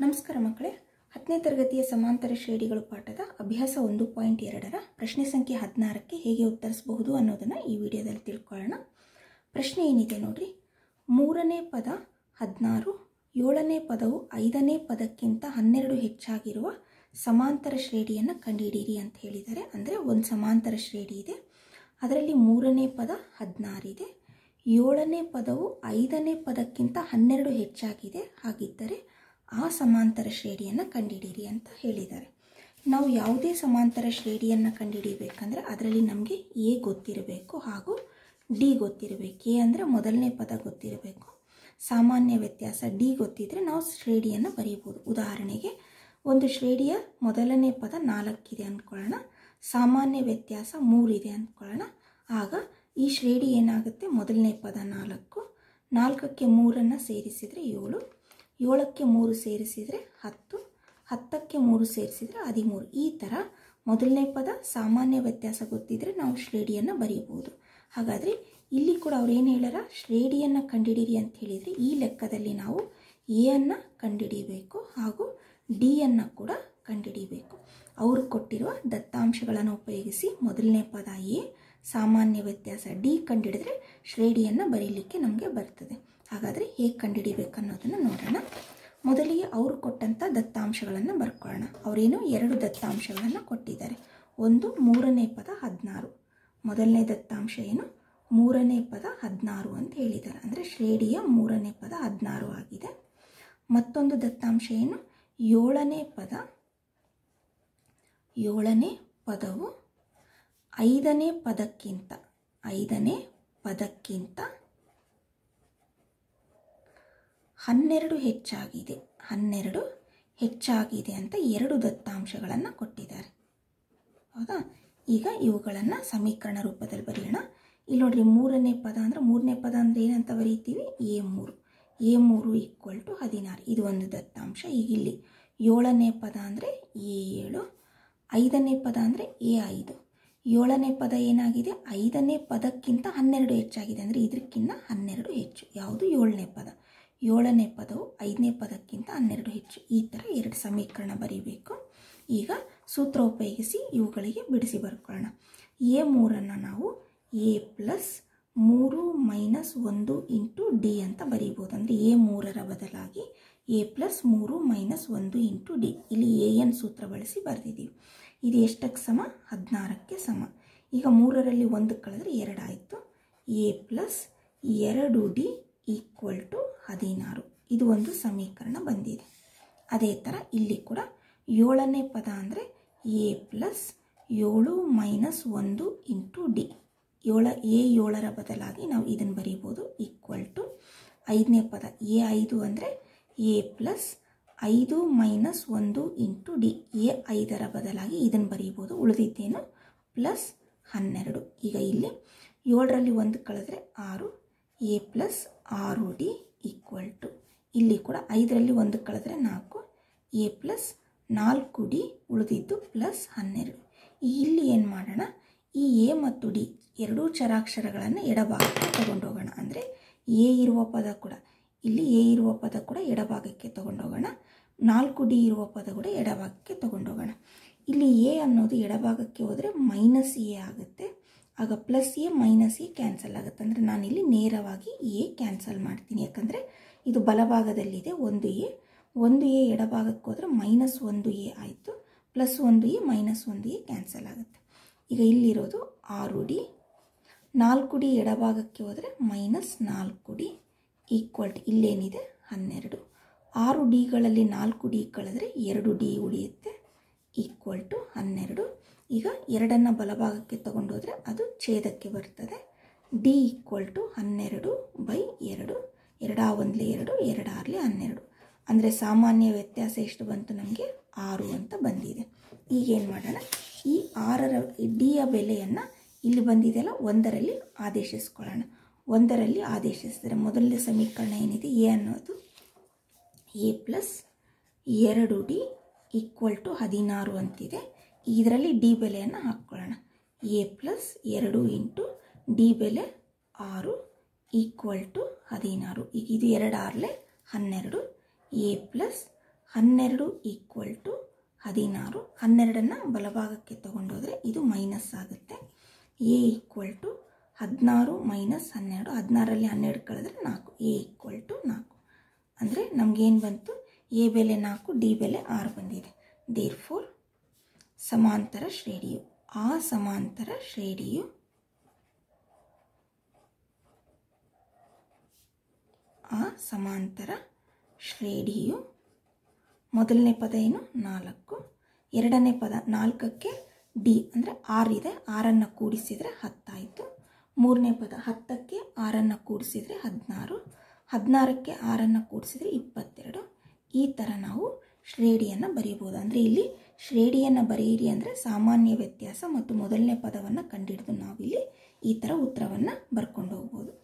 ನಮಸ್ಕಾರ ಮಕ್ಕಳೇ ಹತ್ತನೇ ತರಗತಿಯ ಸಮಾಂತರ ಶ್ರೇಣಿಗಳು ಪಾಠದ ಅಭ್ಯಾಸ ಒಂದು ಪಾಯಿಂಟ್ ಎರಡರ ಪ್ರಶ್ನೆ ಸಂಖ್ಯೆ ಹದಿನಾರಕ್ಕೆ ಹೇಗೆ ಉತ್ತರಿಸಬಹುದು ಅನ್ನೋದನ್ನು ಈ ವಿಡಿಯೋದಲ್ಲಿ ತಿಳ್ಕೊಳ್ಳೋಣ ಪ್ರಶ್ನೆ ಏನಿದೆ ನೋಡ್ರಿ ಮೂರನೇ ಪದ ಹದಿನಾರು ಏಳನೇ ಪದವು ಐದನೇ ಪದಕ್ಕಿಂತ ಹನ್ನೆರಡು ಹೆಚ್ಚಾಗಿರುವ ಸಮಾಂತರ ಶ್ರೇಣಿಯನ್ನು ಕಂಡುಹಿಡೀರಿ ಅಂತ ಹೇಳಿದ್ದಾರೆ ಅಂದರೆ ಒಂದು ಸಮಾಂತರ ಶ್ರೇಣಿ ಇದೆ ಅದರಲ್ಲಿ ಮೂರನೇ ಪದ ಹದಿನಾರಿದೆ ಏಳನೇ ಪದವು ಐದನೇ ಪದಕ್ಕಿಂತ ಹನ್ನೆರಡು ಹೆಚ್ಚಾಗಿದೆ ಹಾಗಿದ್ದರೆ ಆ ಸಮಾಂತರ ಶ್ರೇಣಿಯನ್ನು ಕಂಡುಹಿಡೀರಿ ಅಂತ ಹೇಳಿದ್ದಾರೆ ನಾವು ಯಾವುದೇ ಸಮಾಂತರ ಶ್ರೇಣಿಯನ್ನು ಕಂಡುಹಿಡಿಬೇಕಂದ್ರೆ ಅದರಲ್ಲಿ ನಮಗೆ ಎ ಗೊತ್ತಿರಬೇಕು ಹಾಗೂ ಡಿ ಗೊತ್ತಿರಬೇಕು ಎ ಅಂದರೆ ಮೊದಲನೇ ಪದ ಗೊತ್ತಿರಬೇಕು ಸಾಮಾನ್ಯ ವ್ಯತ್ಯಾಸ ಡಿ ಗೊತ್ತಿದ್ದರೆ ನಾವು ಶ್ರೇಣಿಯನ್ನು ಬರೀಬೋದು ಉದಾಹರಣೆಗೆ ಒಂದು ಶ್ರೇಣಿಯ ಮೊದಲನೇ ಪದ ನಾಲ್ಕಿದೆ ಅಂದ್ಕೊಳ್ಳೋಣ ಸಾಮಾನ್ಯ ವ್ಯತ್ಯಾಸ ಮೂರಿದೆ ಅಂದ್ಕೊಳ್ಳೋಣ ಆಗ ಈ ಶ್ರೇಣಿ ಏನಾಗುತ್ತೆ ಮೊದಲನೇ ಪದ ನಾಲ್ಕು ನಾಲ್ಕಕ್ಕೆ ಮೂರನ್ನು ಸೇರಿಸಿದರೆ ಏಳು ಏಳಕ್ಕೆ ಮೂರು ಸೇರಿಸಿದರೆ ಹತ್ತು ಹತ್ತಕ್ಕೆ ಮೂರು ಸೇರಿಸಿದರೆ ಹದಿಮೂರು ಈ ಥರ ಮೊದಲನೇ ಪದ ಸಾಮಾನ್ಯ ವ್ಯತ್ಯಾಸ ಗೊತ್ತಿದ್ದರೆ ನಾವು ಶ್ರೇಣಿಯನ್ನು ಬರೀಬೋದು ಹಾಗಾದರೆ ಇಲ್ಲಿ ಕೂಡ ಅವ್ರು ಏನು ಹೇಳ್ಯಾರ ಶ್ರೇಣಿಯನ್ನು ಕಂಡುಹಿಡೀರಿ ಅಂತ ಹೇಳಿದರೆ ಈ ಲೆಕ್ಕದಲ್ಲಿ ನಾವು ಎ ಅನ್ನು ಕಂಡುಹಿಡಿಯಬೇಕು ಹಾಗೂ ಡಿ ಅನ್ನು ಕೂಡ ಕಂಡುಹಿಡಿಯಬೇಕು ಅವರು ಕೊಟ್ಟಿರುವ ದತ್ತಾಂಶಗಳನ್ನು ಉಪಯೋಗಿಸಿ ಮೊದಲನೇ ಪದ ಎ ಸಾಮಾನ್ಯ ವ್ಯತ್ಯಾಸ ಡಿ ಕಂಡುಹಿಡಿದ್ರೆ ಶ್ರೇಣಿಯನ್ನು ಬರೀಲಿಕ್ಕೆ ನಮಗೆ ಬರ್ತದೆ ಹಾಗಾದರೆ ಹೇಗೆ ಕಂಡುಹಿಡಿಬೇಕು ಅನ್ನೋದನ್ನು ನೋಡೋಣ ಮೊದಲಿಗೆ ಅವರು ಕೊಟ್ಟಂಥ ದತ್ತಾಂಶಗಳನ್ನು ಬರ್ಕೊಳ್ಳೋಣ ಅವರೇನು ಎರಡು ದತ್ತಾಂಶಗಳನ್ನು ಕೊಟ್ಟಿದ್ದಾರೆ ಒಂದು ಮೂರನೇ ಪದ ಹದಿನಾರು ಮೊದಲನೇ ದತ್ತಾಂಶ ಏನು ಮೂರನೇ ಪದ ಹದಿನಾರು ಅಂತ ಹೇಳಿದ್ದಾರೆ ಅಂದರೆ ಶ್ರೇಣಿಯ ಮೂರನೇ ಪದ ಹದಿನಾರು ಆಗಿದೆ ಮತ್ತೊಂದು ದತ್ತಾಂಶ ಏನು ಏಳನೇ ಪದ ಏಳನೇ ಪದವು ಐದನೇ ಪದಕ್ಕಿಂತ ಐದನೇ ಪದಕ್ಕಿಂತ ಹನ್ನೆರಡು ಹೆಚ್ಚಾಗಿದೆ ಹನ್ನೆರಡು ಹೆಚ್ಚಾಗಿದೆ ಅಂತ ಎರಡು ದತ್ತಾಂಶಗಳನ್ನು ಕೊಟ್ಟಿದ್ದಾರೆ ಹೌದಾ ಈಗ ಇವುಗಳನ್ನು ಸಮೀಕರಣ ರೂಪದಲ್ಲಿ ಬರೆಯೋಣ ಇಲ್ಲಿ ನೋಡ್ರಿ ಮೂರನೇ ಪದ ಅಂದರೆ ಮೂರನೇ ಪದ ಅಂದರೆ ಏನಂತ ಬರೀತೀವಿ ಎ ಮೂರು ಎ ಮೂರು ಈಕ್ವಲ್ ಟು ಹದಿನಾರು ಇದು ಒಂದು ದತ್ತಾಂಶ ಈಗ ಇಲ್ಲಿ ಏಳನೇ ಪದ ಅಂದರೆ ಎ ಏಳು ಐದನೇ ಪದ ಅಂದರೆ ಎ ಐದು ಏಳನೇ ಪದ ಏನಾಗಿದೆ ಐದನೇ ಪದಕ್ಕಿಂತ ಹನ್ನೆರಡು ಹೆಚ್ಚಾಗಿದೆ ಅಂದರೆ ಇದಕ್ಕಿಂತ ಹನ್ನೆರಡು ಹೆಚ್ಚು ಯಾವುದು ಏಳನೇ ಪದ ಏಳನೇ ಪದವು ಐದನೇ ಪದಕ್ಕಿಂತ ಹನ್ನೆರಡು ಹೆಚ್ಚು ಈ ಥರ ಎರಡು ಸಮೀಕರಣ ಬರೀಬೇಕು ಈಗ ಸೂತ್ರ ಉಪಯೋಗಿಸಿ ಇವುಗಳಿಗೆ ಬಿಡಿಸಿ ಬರ್ಕೊಳ್ಳೋಣ ಎ ಮೂರನ್ನು ನಾವು ಎ ಪ್ಲಸ್ ಮೂರು ಮೈನಸ್ ಒಂದು ಇಂಟು ಡಿ ಅಂತ ಬರೀಬೋದು ಅಂದರೆ ಎ ಮೂರರ ಬದಲಾಗಿ ಎ ಪ್ಲಸ್ ಮೂರು ಮೈನಸ್ ಒಂದು ಇಂಟು ಡಿ ಇಲ್ಲಿ ಎ ಎನ್ ಸೂತ್ರ ಬಳಸಿ ಬರೆದಿದ್ದೀವಿ ಇದು ಎಷ್ಟಕ್ಕೆ ಸಮ ಹದಿನಾರಕ್ಕೆ ಸಮ ಈಗ ಮೂರರಲ್ಲಿ ಒಂದು ಕಳೆದ್ರೆ ಎರಡಾಯಿತು ಎ ಪ್ಲಸ್ ಎರಡು ಡಿ ಈಕ್ವಲ್ ಟು ಹದಿನಾರು ಇದು ಒಂದು ಸಮೀಕರಣ ಬಂದಿದೆ ಅದೇ ಥರ ಇಲ್ಲಿ ಕೂಡ ಏಳನೇ ಪದ ಅಂದರೆ ಎ ಪ್ಲಸ್ ಏಳು ಮೈನಸ್ ಒಂದು ಇಂಟು ಡಿ ಏಳ ಎ ಏಳರ ಬದಲಾಗಿ ನಾವು ಇದನ್ನು ಬರೀಬೋದು ಈಕ್ವಲ್ ಟು ಐದನೇ ಪದ ಎ ಐದು ಅಂದರೆ ಎ ಪ್ಲಸ್ ಐದು ಮೈನಸ್ ಒಂದು ಇಂಟು ಡಿ ಎ ಐದರ ಬದಲಾಗಿ ಇದನ್ನು ಬರೀಬೋದು ಉಳಿದಿದ್ದೇನು ಪ್ಲಸ್ ಹನ್ನೆರಡು ಈಗ ಇಲ್ಲಿ ಏಳರಲ್ಲಿ ಒಂದು ಕಳೆದ್ರೆ ಆರು ಎ ಪ್ಲಸ್ ಆರು ಡಿ ಈಕ್ವಲ್ ಟು ಇಲ್ಲಿ ಕೂಡ ಐದರಲ್ಲಿ ಒಂದು ಕಳೆದ್ರೆ ನಾಲ್ಕು ಎ ಪ್ಲಸ್ ನಾಲ್ಕು ಡಿ ಉಳಿದಿದ್ದು ಪ್ಲಸ್ ಹನ್ನೆರಡು ಇಲ್ಲಿ ಏನು ಮಾಡೋಣ ಈ ಎ ಮತ್ತು ಡಿ ಎರಡೂ ಚರಾಕ್ಷರಗಳನ್ನು ಎಡಭಾಗಕ್ಕೆ ತಗೊಂಡೋಗೋಣ ಅಂದರೆ ಎ ಇರುವ ಪದ ಕೂಡ ಇಲ್ಲಿ ಎ ಇರುವ ಪದ ಕೂಡ ಎಡಭಾಗಕ್ಕೆ ತಗೊಂಡೋಗೋಣ ನಾಲ್ಕು ಡಿ ಇರುವ ಪದ ಕೂಡ ಎಡಭಾಗಕ್ಕೆ ತಗೊಂಡೋಗೋಣ ಇಲ್ಲಿ ಎ ಅನ್ನೋದು ಎಡಭಾಗಕ್ಕೆ ಹೋದರೆ ಮೈನಸ್ ಎ ಆಗುತ್ತೆ ಆಗ plus A minus A cancel ಆಗುತ್ತೆ ಅಂದರೆ ನಾನಿಲ್ಲಿ ನೇರವಾಗಿ ಎ ಕ್ಯಾನ್ಸಲ್ ಮಾಡ್ತೀನಿ ಯಾಕಂದರೆ ಇದು ಬಲಭಾಗದಲ್ಲಿದೆ ಒಂದು ಎ ಒಂದು ಎ ಎಡಭಾಗಕ್ಕೆ ಹೋದರೆ ಮೈನಸ್ ಒಂದು ಎ ಆಯಿತು ಪ್ಲಸ್ ಒಂದು ಎ ಮೈನಸ್ ಒಂದು ಎ ಕ್ಯಾನ್ಸಲ್ ಆಗುತ್ತೆ ಈಗ ಇಲ್ಲಿರೋದು ಆರು ಡಿ ನಾಲ್ಕು ಡಿ ಎಡಭಾಗಕ್ಕೆ ಹೋದರೆ ಮೈನಸ್ ನಾಲ್ಕು ಡಿ ಈಕ್ವಲ್ ಟು ಇಲ್ಲೇನಿದೆ ಹನ್ನೆರಡು ಆರು ಡಿಗಳಲ್ಲಿ ನಾಲ್ಕು ಡಿ ಕಳೆದ್ರೆ ಎರಡು ಡಿ ಉಳಿಯುತ್ತೆ ಈಕ್ವಲ್ ಟು ಹನ್ನೆರಡು ಈಗ ಎರಡನ್ನು ಬಲಭಾಗಕ್ಕೆ ತಗೊಂಡೋದ್ರೆ ಅದು ಛೇದಕ್ಕೆ ಬರ್ತದೆ ಡಿ ಈಕ್ವಲ್ ಟು ಹನ್ನೆರಡು ಬೈ ಎರಡು ಎರಡಾ ಒಂದಲೇ ಎರಡು ಎರಡಾರ್ಲಿ ಹನ್ನೆರಡು ಅಂದರೆ ಸಾಮಾನ್ಯ ವ್ಯತ್ಯಾಸ ಎಷ್ಟು ಬಂತು ನಮಗೆ ಆರು ಅಂತ ಬಂದಿದೆ ಈಗೇನು ಮಾಡೋಣ ಈ ಆರರ ಡಿಯ ಬೆಲೆಯನ್ನು ಇಲ್ಲಿ ಬಂದಿದೆಯಲ್ಲ ಒಂದರಲ್ಲಿ ಆದೇಶಿಸ್ಕೊಳ್ಳೋಣ ಒಂದರಲ್ಲಿ ಆದೇಶಿಸಿದರೆ ಮೊದಲನೇ ಸಮೀಕರಣ ಏನಿದೆ ಎ ಅನ್ನೋದು ಎ ಪ್ಲಸ್ ಎರಡು ಡಿ ಈಕ್ವಲ್ ಟು ಹದಿನಾರು ಅಂತಿದೆ ಇದರಲ್ಲಿ ಡಿ ಬೆಲೆಯನ್ನು ಹಾಕ್ಕೊಳ್ಳೋಣ ಎ ಪ್ಲಸ್ ಎರಡು ಇಂಟು ಡಿ ಬೆಲೆ ಆರು ಈಕ್ವಲ್ ಟು ಹದಿನಾರು ಈಗ ಇದು ಎರಡು ಆರ್ಲೆ ಹನ್ನೆರಡು ಎ ಪ್ಲಸ್ ಹನ್ನೆರಡು ಈಕ್ವಲ್ ಟು ಹದಿನಾರು ಹನ್ನೆರಡನ್ನು ಬಲಭಾಗಕ್ಕೆ ತಗೊಂಡೋದ್ರೆ ಇದು ಮೈನಸ್ ಆಗುತ್ತೆ ಎ ಈಕ್ವಲ್ ಟು ಹದಿನಾರು ಮೈನಸ್ ಹನ್ನೆರಡು ಹದಿನಾರರಲ್ಲಿ ಹನ್ನೆರಡು ಕಳೆದ್ರೆ ನಾಲ್ಕು ಎ ಈಕ್ವಲ್ ಟು ನಾಲ್ಕು ಅಂದರೆ ನಮಗೇನು ಬಂತು ಎ ಬೆಲೆ ನಾಲ್ಕು ಡಿ ಬೆಲೆ ಆರು ಬಂದಿದೆ ದೇರ್ ಫೋರ್ ಸಮಾಂತರ ಶ್ರೇಣಿಯು ಆ ಸಮಾಂತರ ಶ್ರೇಣಿಯು ಆ ಸಮಾಂತರ ಶ್ರೇಣಿಯು ಮೊದಲನೇ ಪದ ಏನು ನಾಲ್ಕು ಎರಡನೇ ಪದ ನಾಲ್ಕಕ್ಕೆ ಡಿ ಅಂದರೆ ಆರಿದೆ ಆರನ್ನು ಕೂಡಿಸಿದರೆ ಹತ್ತಾಯಿತು ಮೂರನೇ ಪದ ಹತ್ತಕ್ಕೆ ಆರನ್ನು ಕೂಡಿಸಿದರೆ ಹದಿನಾರು ಹದಿನಾರಕ್ಕೆ ಆರನ್ನು ಕೂಡಿಸಿದರೆ ಇಪ್ಪತ್ತೆರಡು ಈ ಥರ ನಾವು ಶ್ರೇಣಿಯನ್ನು ಬರೀಬೋದು ಅಂದರೆ ಇಲ್ಲಿ ಶ್ರೇಣಿಯನ್ನು ಬರೆಯಿರಿ ಅಂದರೆ ಸಾಮಾನ್ಯ ವ್ಯತ್ಯಾಸ ಮತ್ತು ಮೊದಲನೇ ಪದವನ್ನು ಕಂಡುಹಿಡಿದು ನಾವಿಲ್ಲಿ ಈ ಥರ ಉತ್ತರವನ್ನು ಬರ್ಕೊಂಡು ಹೋಗ್ಬೋದು